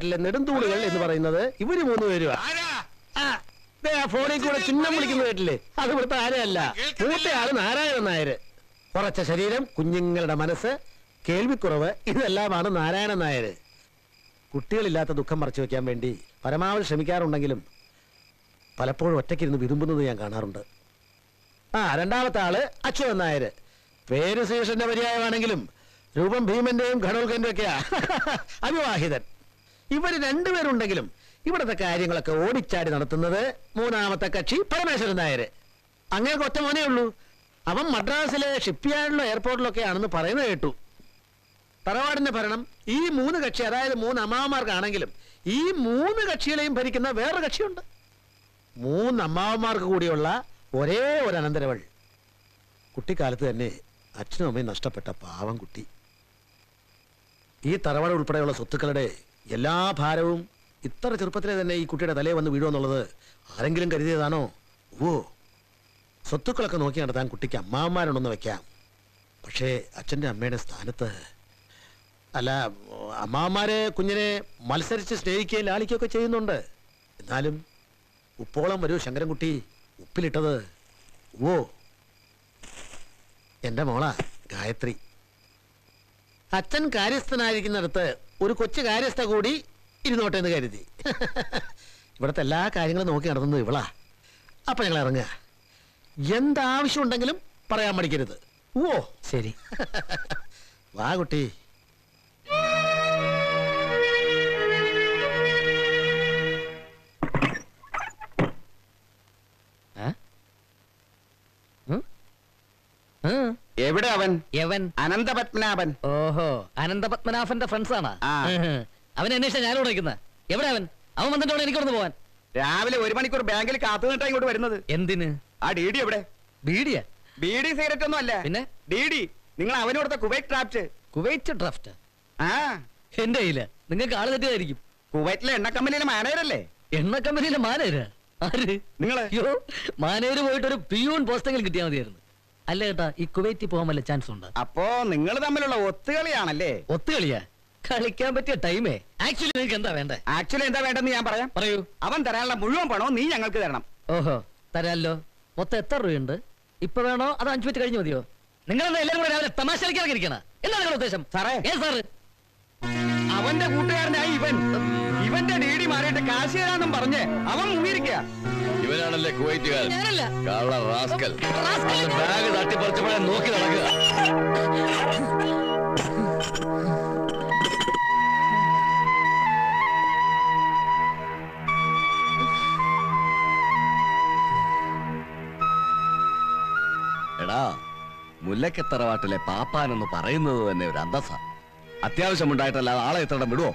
നാട്ടിലെ നെടുന്തൂളുകൾ എന്ന് പറയുന്നത് ഇവര് മൂന്ന് പേരുവാ ആ, ദേ ആ ഫോണിൽ കൂടെ ചിഹ്നം വിളിക്കുന്ന കേട്ടില്ലേ അത് ഇവിടുത്തെ ആരെയല്ല മൂത്തയാള് നാരായണൻ നായര് കുറച്ച ശരീരം കുഞ്ഞുങ്ങളുടെ മനസ്സ് കേൾവിക്കുറവ് ഇതെല്ലാമാണ് നാരായണൻ നായര് കുട്ടികളില്ലാത്ത ദുഃഖം മറച്ചു വെക്കാൻ വേണ്ടി പരമാവധി ശ്രമിക്കാറുണ്ടെങ്കിലും പലപ്പോഴും ഒറ്റയ്ക്കിരുന്ന് വിതുമ്പുന്നത് ഞാൻ കാണാറുണ്ട് ആ രണ്ടാമത്തെ ആള് അച്യുതൻ നായര് പേര് ശ്രീകൃഷ്ണന്റെ പര്യായമാണെങ്കിലും രൂപം ഭീമന്റെയും ഘടോൽക്കന്റെ ഒക്കെയാ അവിവാഹിതൻ ഇവര് രണ്ടുപേരുണ്ടെങ്കിലും ഇവിടുത്തെ കാര്യങ്ങളൊക്കെ ഓടിച്ചാടി നടത്തുന്നത് മൂന്നാമത്തെ കക്ഷി പരമേശ്വരൻ നായര് അങ്ങനെ ഒറ്റ മോനേ ഉള്ളൂ അവൻ മദ്രാസിലെ ഷിപ്പ്യാർഡിലോ എയർപോർട്ടിലോ ഒക്കെ ആണെന്ന് പറയുന്നത് കേട്ടു തറവാടിന്റെ ഭരണം ഈ മൂന്ന് കക്ഷി അതായത് മൂന്ന് അമ്മാവന്മാർക്കാണെങ്കിലും ഈ മൂന്ന് കക്ഷികളെയും ഭരിക്കുന്ന വേറൊരു കക്ഷിയുണ്ട് മൂന്ന് അമ്മാവന്മാർക്ക് കൂടിയുള്ള ഒരേ ഒരു അനന്തരവൾ കുട്ടിക്കാലത്ത് തന്നെ അച്ഛനും അമ്മയും നഷ്ടപ്പെട്ട പാവം കുട്ടി ഈ തറവാട് ഉൾപ്പെടെയുള്ള സ്വത്തുക്കളുടെ എല്ലാ ഭാരവും ഇത്ര ചെറുപ്പത്തിലെ തന്നെ ഈ കുട്ടിയുടെ തലയിൽ വന്ന് വീഴുമെന്നുള്ളത് ആരെങ്കിലും കരുതിയതാണോ ഓ സ്വത്തുക്കളൊക്കെ നോക്കി നടത്താൻ കുട്ടിക്ക് അമ്മാവന്മാരുണ്ടെന്ന് വെക്കാം പക്ഷേ അച്ഛൻ്റെ അമ്മയുടെ സ്ഥാനത്ത് അല്ല അമ്മാവന്മാരെ കുഞ്ഞിനെ മത്സരിച്ച് സ്നേഹിക്കുകയും ലാളിക്കുകയൊക്കെ ചെയ്യുന്നുണ്ട് എന്നാലും ഉപ്പോളം വരൂ ശങ്കരൻകുട്ടി ഉപ്പിലിട്ടത് ഓ എൻ്റെ മോളാ ഗായത്രി അച്ഛൻ കാര്യസ്ഥനായിരിക്കുന്നിടത്ത് ഒരു കൊച്ചു കാര്യസ്ഥ കൂടി ഇരുന്നോട്ടെ എന്ന് കരുതി ഇവിടുത്തെ എല്ലാ കാര്യങ്ങളും നോക്കി നടത്തുന്നത് ഇവളാ അപ്പൊ ഞങ്ങൾ ഇറങ്ങുക എന്താവശ്യം ഉണ്ടെങ്കിലും പറയാൻ മടിക്കരുത് ഓ ശരി വാ കുട്ടി എവിടെ അവൻ യവൻ അനന്തപത്മനാഭൻ ഓഹോ അനന്തപത്മനാഭന്റെ ഫ്രണ്ട്സ് ആണ് ആ. അവൻ അന്വേഷിച്ച ഞാനിവിടെ നിൽക്കുന്നത് എവിടെ അവൻ അവൻ വന്നിട്ട് വേണം എനിക്കൊന്ന് പോവാൻ രാവിലെ ഒരു മണിക്കൂർ ബാങ്കിൽ കാത്തു നിന്നിട്ടാ ഇങ്ങോട്ട് വരുന്നത് എന്തിന് ആ ഡി ഡി എവിടെ ബീഡിയ ബി ഡി സിഗരറ്റ് ഒന്നും അല്ല പിന്നെ? ഡി ഡി നിങ്ങൾ അവന് കൊടുത്ത കുവൈറ്റ് ഡ്രാഫ്റ്റ് കുവൈറ്റ് ഡ്രാഫ്റ്റ് ആ എന്റെ കയ്യില് നിങ്ങൾക്ക് ആള് തെറ്റിയതായിരിക്കും കുവൈറ്റിലെ എണ്ണ കമ്പനിയിലെ മാനേജർ അല്ലേ എണ്ണ കമ്പനിയിലെ മാനേജരാ ആര് നിങ്ങള് അയ്യോ മാനേജർ പോയിട്ട് ഒരു പിയൂൺ പോസ്റ്റെങ്കിലും കിട്ടിയാൽ മതിയായിരുന്നു അല്ല കേട്ടാ ഈ കുവൈറ്റിൽ പോകാൻ വല്ല ചാൻസ് ഉണ്ട് അപ്പോ നിങ്ങൾ തമ്മിലുള്ള ഒത്തുകളിയാണല്ലേ ഒത്തുകളിയാ കളിക്കാൻ പറ്റിയ ടൈമേ ആക്ച്വലി നിങ്ങൾക്ക് എന്താ വേണ്ടേ ആക്ച്വലി എന്താ വേണ്ടെന്ന് ഞാൻ പറയാം പറയൂ അവൻ തരാനുള്ള മുഴുവൻ പണവും നീ ഞങ്ങൾക്ക് തരണം ഓഹോ തരാല്ലോ മൊത്തം എത്ര രൂപയുണ്ട് ഇപ്പൊ വേണോ അത് അഞ്ചു മിനിറ്റ് കഴിഞ്ഞ് മതിയോ നിങ്ങൾ എന്താ എല്ലാവരും കൂടെ രാവിലെ തമാശ കളിക്കാൻ ഇരിക്കണ എന്താണ് നിങ്ങളുടെ ഉദ്ദേശം സാറേ. ഏ സാറ് അവന്റെ കൂട്ടുകാരനായി ഇവൻ ഇവന്റെ ഡി ഡി മാറിയിട്ട് കാശ് തരാന്നും പറഞ്ഞ് അവൻ മുങ്ങിയിരിക്കുക ഇവനാണല്ലേ കുവൈറ്റുകാരൻ ഞാനല്ല കള്ള റാസ്കൽ റാസ്കൽ. ബാഗ് തട്ടിപ്പറിച്ചപ്പോഴേ നോക്കി നടക്കുക എടാ മുല്ലക്കത്തറവാട്ടിലെ പാപ്പാനെന്ന് പറയുന്നത് തന്നെ ഒരു അന്തസ അത്യാവശ്യമുണ്ടായിട്ടല്ലാതെ ആളെ എത്തണം വിടുവോ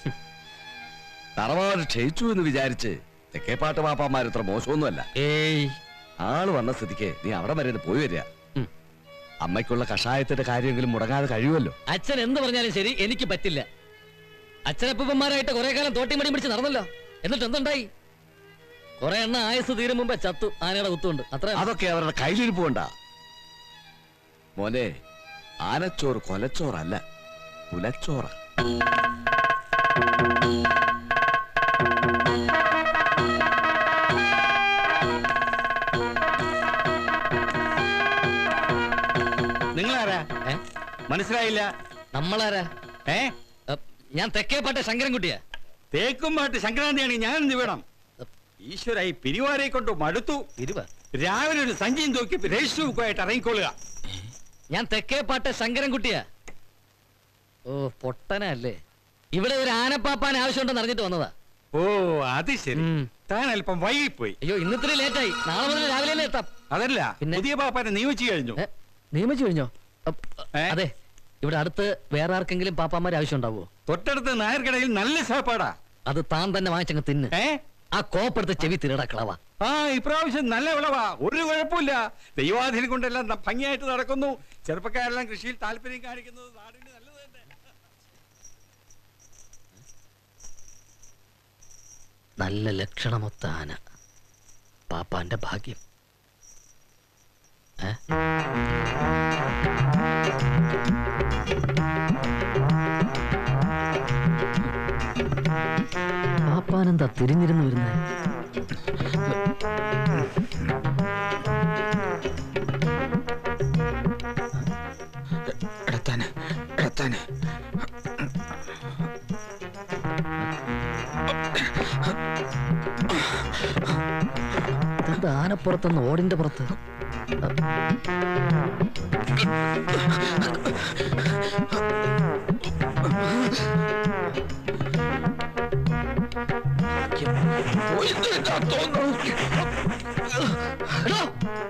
തറവാട് ക്ഷയിച്ചു എന്ന് വിചാരിച്ച് തെക്കേപ്പാട്ട് പാപ്പാമാർ ഇത്ര മോശമൊന്നുമല്ല ഏയ് ആള് വന്ന സ്ഥിതിക്ക് നീ അവിടെ വരെ ഒന്ന് പോയി വരിക ഉം. അമ്മയ്ക്കുള്ള കഷായത്തിന്റെ കാര്യമെങ്കിലും മുടങ്ങാതെ കഴിയുമല്ലോ അച്ഛൻ എന്ത് പറഞ്ഞാലും ശരി എനിക്ക് പറ്റില്ല അച്ഛനപ്പന്മാരായിട്ട് കുറെ കാലം തോട്ടിമടി പിടിച്ച് നടന്നല്ലോ എന്നിട്ട് എന്തുണ്ടായി കുറെ എണ്ണ ആയുസ് തീരും മുമ്പേ ചത്തു ആനയുടെ കുത്തുണ്ട് അത്ര അതൊക്കെ അവരുടെ കയ്യിലിരിപ്പ് കൊണ്ടാ മോനെ ആനച്ചോറ് കൊലച്ചോറല്ല കുലച്ചോറ നിങ്ങളാരാ ഏ? മനസ്സിലായില്ല നമ്മളാരാ ഏ അ, ഞാൻ തെക്കേപ്പാട്ടെ ശങ്കരൻകുട്ടിയാ തേക്കുംപാട്ട് സംക്രാന്തിയാണ് ഞാൻ എന്ത് വേണം ഈശ്വര ഈ പിരിവാരെ കൊണ്ട് മടുത്തു ഇരുവ രാവിലെ ഒരു സഞ്ചിയും തൂക്കി രജിസ്റ്റർ ബുക്കുമായിട്ട് ഇറങ്ങിക്കൊള്ളുക ഞാൻ തെക്കേപ്പാട്ടെ ശങ്കരൻകുട്ടിയാ ഓ പൊട്ടനല്ലേ ഇവിടെ ഒരു ആനപ്പാപ്പാൻ ആവശ്യമുണ്ടെന്ന് അറിഞ്ഞിട്ട് വന്നതാ ഓ അത് ശരി ഉം. താൻ അല്പം വൈകിപ്പോയി അയ്യോ ഇന്നിത്തിരി ലേറ്റായി നാളെ മുതൽ രാവിലെ തന്നെ എത്താം അതല്ല പിന്നെ? പുതിയ പാപ്പാനെ നിയമിച്ചു കഴിഞ്ഞു ഏ, നിയമിച്ചു കഴിഞ്ഞോ അപ്പ്, ഏ? അതെ ഇവിടെ അടുത്ത് വേറെ ആർക്കെങ്കിലും പാപ്പാമാർ ആവശ്യം ഉണ്ടാവോ തൊട്ടടുത്ത് നായർക്കടയിൽ നല്ല സാപ്പാടാ അത് താൻ തന്നെ വാങ്ങിച്ചങ്ങ് തിന്ന് ഏ ആ കോപ്പെടുത്ത് ചെവി തിരടക്കളവാ ആ ഇപ്രാവശ്യം നല്ല വിളവാ ഒരു കുഴപ്പമില്ല ദൈവാധീനം കൊണ്ടെല്ലാം ന- ഭംഗിയായിട്ട് നടക്കുന്നു ചെറുപ്പക്കാരെല്ലാം കൃഷിയിൽ താല്പര്യം കാണിക്കുന്നത് നാടിന് നല്ലത് തന്നെ നല്ല ലക്ഷണമൊത്ത ആന പാപ്പാന്റെ ഭാഗ്യം ഏ? പാപ്പാനെന്താ തിരിഞ്ഞിരുന്ന് വരുന്നത് എടത്താന് എടത്താന് ഇതെന്താ ആനപ്പുറത്തുനിന്ന് ഓടിന്റെ പുറത്ത് എടോ!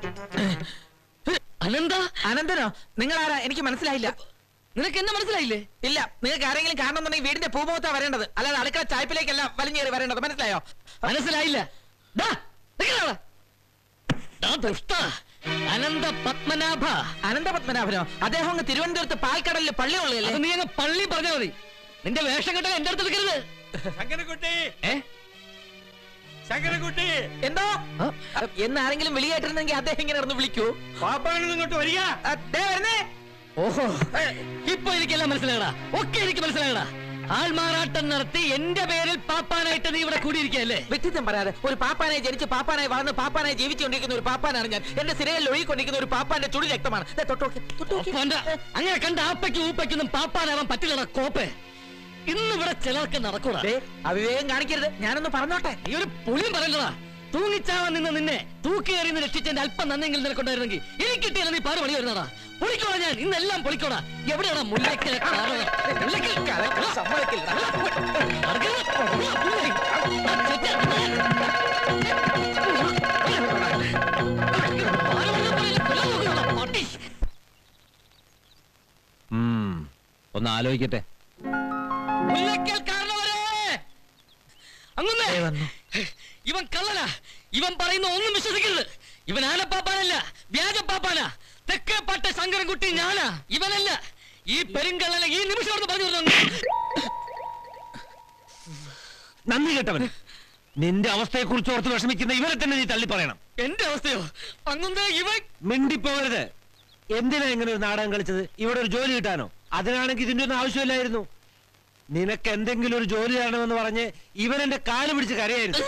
അനന്ത അനന്തനോ നിങ്ങൾ ആരാ എനിക്ക് മനസ്സിലായില്ല നിനക്ക് എന്നെ മനസ്സിലായില്ലേ ഇല്ല നിങ്ങൾക്ക് ആരെങ്കിലും കാണണമെന്നുണ്ടെങ്കിൽ വീടിന്റെ പൂമുഖത്താ വരേണ്ടത് അല്ലാതെ അടുക്കള ചായ്പിലേക്കല്ല വലിഞ്ഞേറി വരേണ്ടത് മനസ്സിലായോ മനസ്സിലായില്ല ദാ, നിക്കടാ അവിടെ. ദാ ദുഷ്ട. അനന്ത പത്മനാഭ അനന്തപത്മനാഭനോ അദ്ദേഹം അങ്ങ് തിരുവനന്തപുരത്ത് പാൽക്കടലിൽ പള്ളി അത് ഉള്ളതല്ലേ നീ അങ്ങ് പള്ളി പറഞ്ഞാ മതി നിന്റെ വേഷം കെട്ടാൻ എന്റെ അടുത്ത് എടുക്കരുത് ശങ്കരൻകുട്ടി ഏ ശങ്കരൻകുട്ടി എന്തോ ആ? എന്ന് ആരെങ്കിലും വിളിയായിട്ടിരുന്നെങ്കിൽ അദ്ദേഹം ഇങ്ങനെ ഇറന്ന് വിളിക്കൂ പാപ്പാണെന്ന് ഇങ്ങോട്ട് വരിക ആ, ദേ വരുന്നേ ഓഹോ ഇപ്പൊ എനിക്കെല്ലാം മനസ്സിലായടാ ഒക്കെ എനിക്ക് മനസ്സിലായടാ ആൾമാറാട്ടം നടത്തി എന്റെ പേരിൽ പാപ്പാനായിട്ട് നീ ഇവിടെ കൂടിയിരിക്കല്ലേ വ്യക്തിത്വം പറയാതെ ഒരു പാപ്പാനായി ജനിച്ച് പാപ്പാനായി വളർന്ന് പാപ്പാനായി ജീവിച്ചുകൊണ്ടിരിക്കുന്ന ഒരു പാപ്പാനാണ് ഞാൻ എന്റെ സിരയിൽ ഒഴുകിക്കൊണ്ടിരിക്കുന്ന ഒരു പാപ്പാന്റെ ചുടി രക്തമാണ് ദേ, തൊട്ടോക്ക്, തൊട്ടോക്ക്. അങ്ങനെ കണ്ട ആപ്പയ്ക്കും ഊപ്പയ്ക്കൊന്നും പാപ്പാനാവാൻ പറ്റില്ലടാ കോപ്പെ ഇന്ന് ഇവിടെ ചിലർക്ക് നടക്കൂടാ ദേ, അവിവേകം കാണിക്കരുത് ഞാനൊന്ന് പറഞ്ഞോട്ടെ ഈ ഒരു പുളിയും പറയണ്ടടാ തൂങ്ങിച്ചാവാൻ നിന്ന് നിന്നെ തൂക്കേറി നിന്ന് രക്ഷിച്ചെന്റെ അല്പം നന്നെങ്കിലും നിനക്കുണ്ടായിരുന്നെങ്കിൽ എനിക്കിട്ടില്ല നീ പാറ് പണി വരുന്നടാ പൊളിക്കോടാ ഞാൻ ഇന്നെല്ലാം പൊളിക്കോടാ എവിടെയാടാ മുല്ലയ്ക്കലെ കാറ്? മുല്ലയ്ക്കൽ കലക്കാൻ സമ്മതിക്കില്ലടാ. നടക്കരുത്. മുല്ല. ആ, ചെറ്റ. പാറ് പറഞ്ഞ പോലെ കൊല്ലാൻ നോക്കുന്നതാ, പട്ടി. ഒന്ന് ആലോചിക്കട്ടെ മുല്ലയ്ക്കൽ കാരണവരേ അങ്ങനെ ദേ വന്നു. ഇവൻ കള്ളനാ ഇവൻ പറയുന്ന ഒന്നും വിശ്വസിക്കരുത് ഇവൻ ആനപ്പാപ്പാനല്ല വ്യാജപ്പാപ്പാനാ തെക്കേപ്പാട്ട ശങ്കരൻകുട്ടി ഞാനാ ഇവനല്ല ഈ പെരുങ്കള്ളനെ ഈ നിമിഷം അവിടുന്ന് പറഞ്ഞു വരുന്നു നന്ദി കേട്ടവൻ നിന്റെ അവസ്ഥയെ കുറിച്ച് ഓർത്ത് വിഷമിക്കുന്ന ഇവരെ തന്നെ നീ തള്ളി പറയണം എന്റെ അവസ്ഥയോ അങ്ങനെ ഇവൻ മിണ്ടിപ്പോകരുത് എന്തിനാ ഇങ്ങനെ ഒരു നാടകം കളിച്ചത് ഇവിടെ ഒരു ജോലി കിട്ടാനോ അതിനാണെങ്കിൽ ഇതിന്റെ ഒന്നും ആവശ്യമില്ലായിരുന്നു നിനക്ക് എന്തെങ്കിലും ഒരു ജോലി തരണമെന്ന് പറഞ്ഞ് ഇവൻ എന്റെ കാല് പിടിച്ച് കരയായിരുന്നു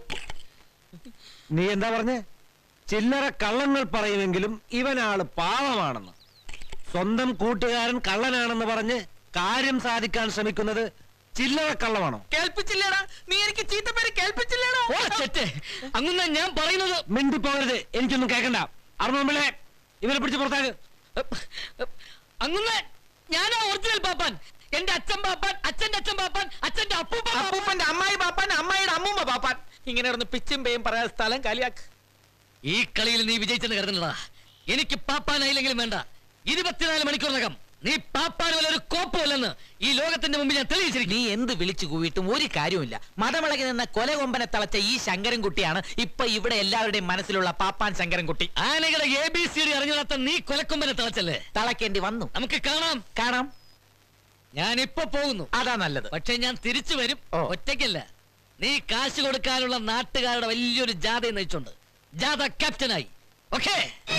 നീ എന്താ പറഞ്ഞേ ചില്ലറ കള്ളങ്ങൾ പറയുമെങ്കിലും ഇവനാള് പാവമാണെന്ന് സ്വന്തം കൂട്ടുകാരൻ കള്ളനാണെന്ന് പറഞ്ഞ് കാര്യം സാധിക്കാൻ ശ്രമിക്കുന്നത് ചില്ലറ കള്ളമാണോ കേൾപ്പിച്ചില്ലേടാ നീ എനിക്ക് ചീത്തപ്പേര് കേൾപ്പിച്ചില്ലേടാ ഓ ചെറ്റേ അങ്ങനെ ഞാൻ പറയുന്നത് മിണ്ടിപ്പോകരുത് എനിക്കൊന്നും കേൾക്കണ്ട അറുപമ്പിള്ളേ ഇവനെ പിടിച്ച് പുറത്താക്ക് അങ്ങനെ ഞാനാ ഒറിജിനൽ പാപ്പാൻ എന്റെ അച്ഛൻ പാപ്പാൻ അച്ഛന്റെ അച്ഛൻ പാപ്പാൻ അച്ഛന്റെ അപ്പൂപ്പ പാപ്പാൻ. അപ്പൂപ്പന്റെ അമ്മായി പാപ്പാൻ അമ്മായിയുടെ അമ്മൂമ്മ പാപ്പാൻ ഇങ്ങനെ ഇറന്ന് പിച്ചും പേയും പറയാതെ സ്ഥലം കാലിയാക്ക് ഈ കളിയിൽ നീ വിജയിച്ചെന്ന് കരുതുന്നടാ എനിക്ക് പാപ്പാനായില്ലെങ്കിലും വേണ്ട ഇരുപത്തിനാല് മണിക്കൂറിനകം നീ പാപ്പാന് പോലെ ഒരു കോപ്പമല്ലെന്ന് ഈ ലോകത്തിന്റെ മുമ്പിൽ ഞാൻ തെളിയിച്ചിരിക്കും നീ എന്ത് വിളിച്ചു കൂവിയിട്ടും ഒരു കാര്യവുമില്ല മതമിളകി നിന്ന കൊലകൊമ്പനെ തളച്ച ഈ ശങ്കരൻകുട്ടിയാണ് ഇപ്പൊ ഇവിടെ എല്ലാവരുടെയും മനസ്സിലുള്ള പാപ്പാൻ ശങ്കരൻകുട്ടി ആനകളെ എ ബി സി ഡി അറിഞ്ഞിടാത്ത നീ കൊലക്കൊമ്പനെ തളച്ചല്ലേ തളയ്ക്കേണ്ടി വന്നു നമുക്ക് കാണാം കാണാം ഞാൻ ഇപ്പൊ പോകുന്നു അതാ നല്ലത് പക്ഷെ ഞാൻ തിരിച്ചു വരും ഓ. ഒറ്റയ്ക്കല്ല നീ കാശ് കൊടുക്കാനുള്ള നാട്ടുകാരുടെ വലിയൊരു ജാഥയെ നയിച്ചുണ്ട് ജാഥ ക്യാപ്റ്റനായി ഓക്കേ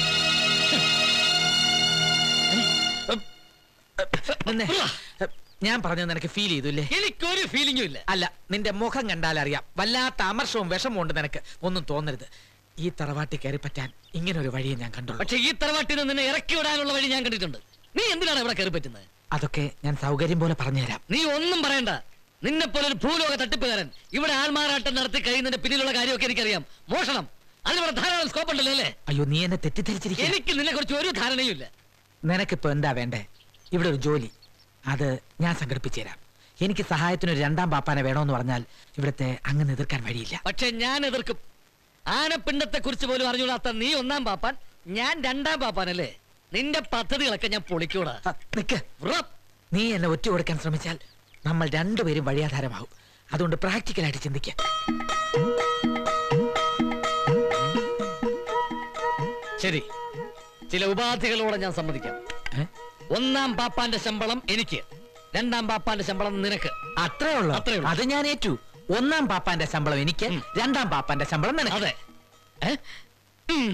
നിന്നെ. ഞാൻ പറഞ്ഞത് നിനക്ക് ഫീൽ ചെയ്തുല്ലേ എനിക്കൊരു ഫീലിംഗും ഇല്ല അല്ല നിന്റെ മുഖം കണ്ടാൽ അറിയാം വല്ലാത്ത അമർഷവും വിഷമവും ഉണ്ട് നിനക്ക് ഒന്നും തോന്നരുത് ഈ തറവാട്ടി കയറി പറ്റാൻ ഇങ്ങനെ ഒരു വഴിയെ ഞാൻ കണ്ടുള്ളൂ പക്ഷെ ഈ തറവാട്ടിൽ നിന്ന് നിന്നെ ഇറക്കി വിടാനുള്ള വഴി ഞാൻ കണ്ടിട്ടുണ്ട് നീ എന്തിനാണ് ഇവിടെ കയറി പറ്റുന്നത് അതൊക്കെ ഞാൻ സൗകര്യം പോലെ പറഞ്ഞുതരാം നീ ഒന്നും പറയണ്ട നിന്നെ പോലെ ഒരു ഭൂലോക തട്ടിപ്പുകാരൻ ഇവിടെ ആൾമാറാട്ടം നടത്തി കഴിയുന്നതിന്റെ പിന്നിലുള്ള കാര്യമൊക്കെ എനിക്കറിയാം മോഷണം അതിവിടെ ധാരാളം സ്കോപ്പ് ഉണ്ടല്ലോ അല്ലേ അയ്യോ നീ എന്നെ തെറ്റിദ്ധരിച്ചിരിക്കുക എനിക്ക് നിന്നെ കുറിച്ച് ഒരു ധാരണയും ഇല്ല നിനക്കിപ്പോ എന്താ വേണ്ടേ ഇവിടെ ഒരു ജോലി അത് ഞാൻ സംഘടിപ്പിച്ചു തരാം എനിക്ക് സഹായത്തിന് ഒരു രണ്ടാം പാപ്പാനെ വേണമെന്ന് പറഞ്ഞാൽ ഇവിടുത്തെ അങ്ങനെ എതിർക്കാൻ വഴിയില്ല പക്ഷെ ഞാൻ എതിർക്കും ആനപ്പിണ്ടത്തെ കുറിച്ച് പോലും അറിഞ്ഞൂടാത്ത നീ ഒന്നാം പാപ്പാൻ ഞാൻ രണ്ടാം പാപ്പാനല്ലേ നിന്റെ പദ്ധതികളൊക്കെ ഞാൻ പൊളിക്കൂടാ ഹ, നിക്ക് വ്രപ്പ്. നീ എന്നെ ഒറ്റ കൊടുക്കാൻ ശ്രമിച്ചാൽ നമ്മൾ രണ്ടുപേരും വഴിയാധാരമാവും അതുകൊണ്ട് പ്രാക്ടിക്കലായിട്ട് ചിന്തിക്കുക ശരി ചില ഉപാധികളോടെ ഞാൻ സമ്മതിക്കാം ഒന്നാം പാപ്പാന്റെ ശമ്പളം എനിക്ക് രണ്ടാം പാപ്പാന്റെ ശമ്പളം നിനക്ക് അത്രേ ഉള്ളൂ അത്രേ ഉള്ളൂ. അത് ഞാൻ ഏറ്റു ഒന്നാം പാപ്പാന്റെ ശമ്പളം എനിക്ക് ഉം. രണ്ടാം പാപ്പാന്റെ ശമ്പളം നിനക്ക് അതെ ഏ? ഉം.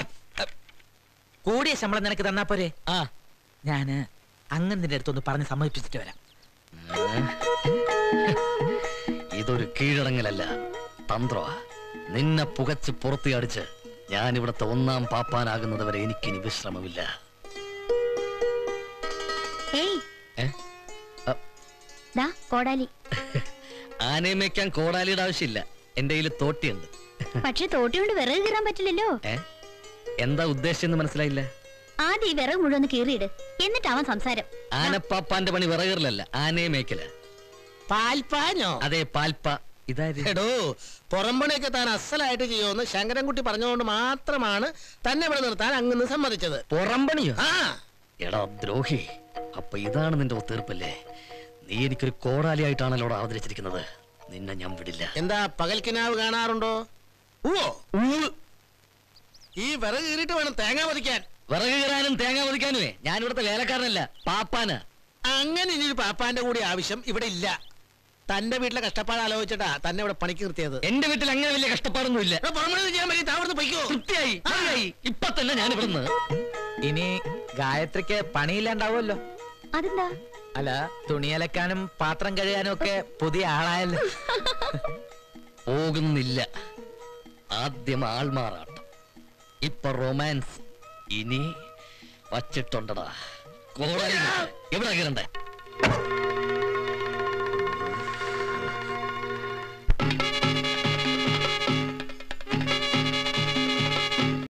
കൂടിയ ശമ്പളം നിനക്ക് തന്നാ പോരെ ആ ഞാന് അങ്ങന്റെ അടുത്തൊന്ന് പറഞ്ഞ് സമ്മതിപ്പിച്ചിട്ട് വരാം ഇതൊരു കീഴടങ്ങലല്ല തന്ത്രമാ നിന്നെ പുകച്ച് പുറത്തിയടിച്ച് ഞാൻ ഇവിടുത്തെ ഒന്നാം പാപ്പാനാകുന്നത് വരെ എനിക്കിനി വിശ്രമമില്ല ഏയ് ഏ? അ, ദാ കോടാലി ആനയെ മേയ്ക്കാൻ കോടാലിയുടെ ആവശ്യമില്ല എന്റെ കയ്യിൽ തോട്ടിയുണ്ട് പക്ഷെ തോട്ടി കൊണ്ട് വിറക് കീറാൻ പറ്റില്ലല്ലോ ഏ എന്താ ഉദ്ദേശിച്ചെന്ന് മനസ്സിലായില്ല ആദ്യം ഈ വിറക് മുഴുവൻ ഒന്ന് കീറിയിട് എന്നിട്ടാവാൻ സംസാരം ആനപ്പാപ്പാന്റെ പണി വിറകറിലല്ല ആനയെ മേയ്ക്കല പാൽപ്പാനോ അതെ പാൽപ്പ ഇതാര് എടോ പുറംപണിയൊക്കെ താൻ അസലായിട്ട് ചെയ്യുമെന്ന് ശങ്കരൻകുട്ടി പറഞ്ഞുകൊണ്ട് മാത്രമാണ് തന്നെ ഇവിടെ നിർത്താൻ അങ്ങ് സമ്മതിച്ചത് പുറംപണിയോ ആ എടാ ദ്രോഹി അപ്പൊ ഇതാണ് നിന്റെ ഒത്തീർപ്പല്ലേ നീ എനിക്കൊരു കോടാലിയായിട്ടാണല്ലോ ഇവിടെ അവതരിച്ചിരിക്കുന്നത് നിന്നെ ഞാൻ വിടില്ല എന്താ പകൽക്കിനാവ് കാണാറുണ്ടോ ഓ ഈ വിറക് കീറിയിട്ട് വേണം തേങ്ങ പതിക്കാൻ വിറക് കീറാനും തേങ്ങ പതിക്കാനുമേ ഞാൻ ഇവിടുത്തെ വേലക്കാരനല്ല പാപ്പാന അങ്ങനെ ഇനി ഒരു പാപ്പാന്റെ കൂടി ആവശ്യം ഇവിടെ ഇല്ല തന്റെ വീട്ടിലെ കഷ്ടപ്പാട് ആലോചിച്ചിട്ടാ തന്നെ ഇവിടെ പണിക്ക് നിർത്തിയത് എന്റെ വീട്ടിൽ അങ്ങനെ വലിയ കഷ്ടപ്പാടൊന്നും ഇല്ല എടോ, പുറംപണി ചെയ്യാൻ പറ്റി താവിടുന്ന് പൊയ്ക്കോ തൃപ്തിയായി മതിയായി. ഇപ്പൊ തന്നെ ഞാൻ ഇവിടുന്ന് ഇനി ഗായത്രിക്ക് പണിയില്ലാണ്ടാവുമല്ലോ അതെന്താ അല്ല തുണിയലക്കാനും പാത്രം കഴുകാനും ഒക്കെ പുതിയ ആളായല്ലോ പോകുന്നില്ല ആദ്യം ആൾമാറാട്ടം ഇപ്പൊ റൊമാൻസ് ഇനി വച്ചിട്ടുണ്ടടാ കോടാലി എവിടെ കീറണ്ടേ